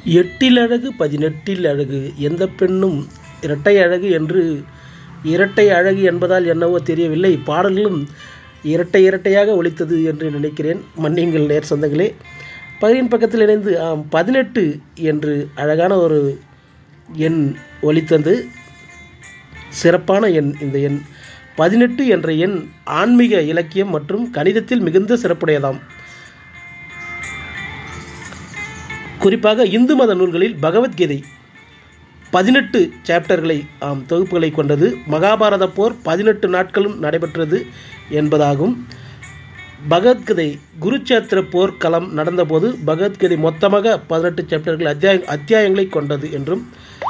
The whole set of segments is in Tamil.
எட்டில் அழகு பதினெட்டில் அழகு எந்த பெண்ணும் இரட்டை அழகு என்று இரட்டை அழகு என்பதால் என்னவோ தெரியவில்லை பாடல்களும் இரட்டை இரட்டையாக ஒலித்தது என்று நினைக்கிறேன் மன்னியுங்கள் நேர் சொந்தங்களே பகுதியின் பக்கத்தில் இணைந்து ஆம் பதினெட்டு என்று அழகான ஒரு எண் ஒலித்தது சிறப்பான எண் இந்த எண் பதினெட்டு என்ற எண் ஆன்மீக இலக்கியம் மற்றும் கணிதத்தில் மிகுந்த சிறப்புடையதாம் குறிப்பாக இந்து மத நூல்களில் பகவத்கீதை பதினெட்டு சாப்டர்களை ஆம் தொகுப்புகளை கொண்டது மகாபாரத போர் பதினெட்டு நாட்களும் நடைபெற்றது என்பதாகும் பகவத்கீதை குருச்சேத்திர போர் களம் நடந்தபோது பகவத்கீதை மொத்தமாக பதினெட்டு சாப்டர்கள் அத்தியாய அத்தியாயங்களை கொண்டது என்றும்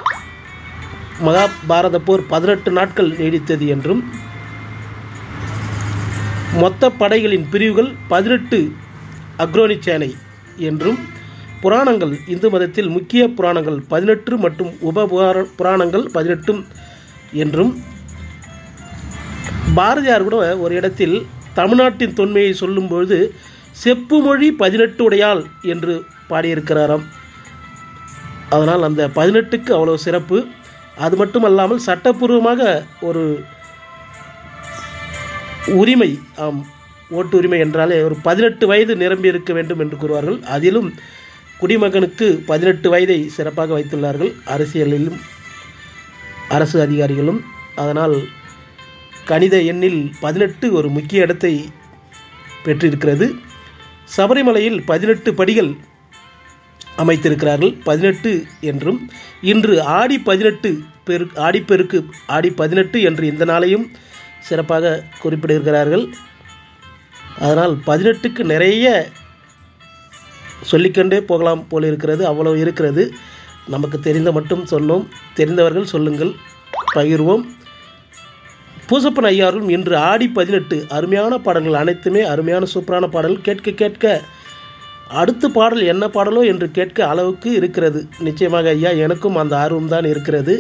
மகாபாரத போர் பதினெட்டு நாட்கள் நீடித்தது என்றும் மொத்த படைகளின் பிரிவுகள் பதினெட்டு அக்ரோனி சேனை என்றும் புராணங்கள் இந்து மதத்தில் முக்கிய புராணங்கள் பதினெட்டு மற்றும் உப புராணங்கள் பதினெட்டும் என்றும் பாரதியார் கூட ஒரு இடத்தில் தமிழ்நாட்டின் தொன்மையை சொல்லும்பொழுது செப்பு மொழி பதினெட்டு உடையாள் என்று பாடியிருக்கிறாராம் அதனால் அந்த பதினெட்டுக்கு அவ்வளோ சிறப்பு அது மட்டும் அல்லாமல் சட்டப்பூர்வமாக ஒரு உரிமை ஆம் ஓட்டு உரிமை என்றாலே ஒரு பதினெட்டு வயது நிரம்பி இருக்க வேண்டும் என்று கூறுவார்கள் அதிலும் குடிமகனுக்கு பதினெட்டு வயதை சிறப்பாக வைத்துள்ளார்கள் அரசியலிலும் அரசு அதிகாரிகளும் அதனால் கணித எண்ணில் பதினெட்டு ஒரு முக்கிய இடத்தை பெற்றிருக்கிறது சபரிமலையில் பதினெட்டு படிகள் அமைத்திருக்கிறார்கள் பதினெட்டு என்றும் இன்று ஆடி பதினெட்டு பெரு ஆடிப்பெருக்கு ஆடி பதினெட்டு என்று இந்த நாளையும் சிறப்பாக குறிப்பிடுகிறார்கள் அதனால் பதினெட்டுக்கு நிறைய சொல்லிக்கொண்டே போகலாம் போல் இருக்கிறது அவ்வளோ இருக்கிறது நமக்கு தெரிந்த மட்டும் சொன்னோம் தெரிந்தவர்கள் சொல்லுங்கள் பகிர்வோம் பூசப்பன் ஐயாரும் இன்று ஆடி பதினெட்டு அருமையான பாடல்கள் அனைத்துமே அருமையான சூப்பரான பாடல் கேட்க கேட்க அடுத்த பாடல் என்ன பாடலோ என்று கேட்க அளவுக்கு இருக்கிறது நிச்சயமாக ஐயா எனக்கும் அந்த ஆர்வம் தான் இருக்கிறது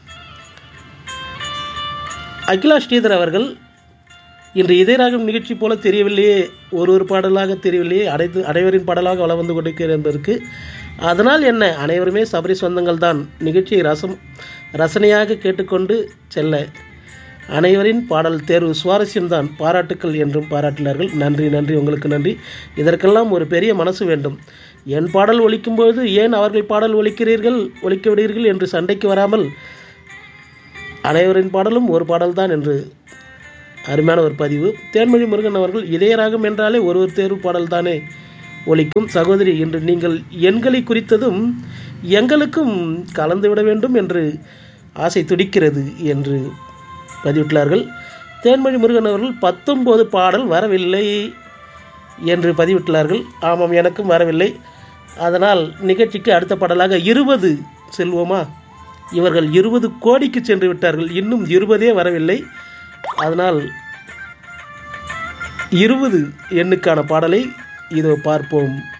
அகிலா ஸ்ரீதர் அவர்கள் இன்று இதயராகம் நிகழ்ச்சி போல தெரியவில்லையே ஒரு ஒரு பாடலாக தெரியவில்லையே அனைத்து அனைவரின் பாடலாக வள வந்து கொண்டிருக்கிறது என்பதற்கு அதனால் என்ன அனைவருமே சபரி சொந்தங்கள் தான் நிகழ்ச்சியை ரசம் ரசனையாக கேட்டுக்கொண்டு செல்ல அனைவரின் பாடல் தேர்வு சுவாரஸ்யம்தான் பாராட்டுக்கள் என்றும் பாராட்டினார்கள் நன்றி நன்றி உங்களுக்கு நன்றி இதற்கெல்லாம் ஒரு பெரிய மனசு வேண்டும் என் பாடல் ஒழிக்கும்போது ஏன் அவர்கள் பாடல் ஒழிக்கிறீர்கள் ஒழிக்க விடுகிறீர்கள் என்று சண்டைக்கு வராமல் அனைவரின் பாடலும் ஒரு பாடல்தான் என்று அருமையான ஒரு பதிவு தேன்மொழி முருகன் அவர்கள் இதயராகம் என்றாலே ஒரு ஒரு தேர்வு பாடல் தானே ஒழிக்கும் சகோதரி இன்று நீங்கள் எண்களை குறித்ததும் எங்களுக்கும் கலந்துவிட வேண்டும் என்று ஆசை துடிக்கிறது என்று பதிவிட்டுள்ளார்கள் தேன்மொழி முருகன் அவர்கள் பத்தொம்போது பாடல் வரவில்லை என்று பதிவிட்டுள்ளார்கள் ஆமாம் எனக்கும் வரவில்லை அதனால் நிகழ்ச்சிக்கு அடுத்த பாடலாக இருபது செல்வோமா இவர்கள் இருபது கோடிக்கு சென்று விட்டார்கள் இன்னும் இருபதே வரவில்லை அதனால் இருபது எண்ணுக்கான பாடலை இதோ பார்ப்போம்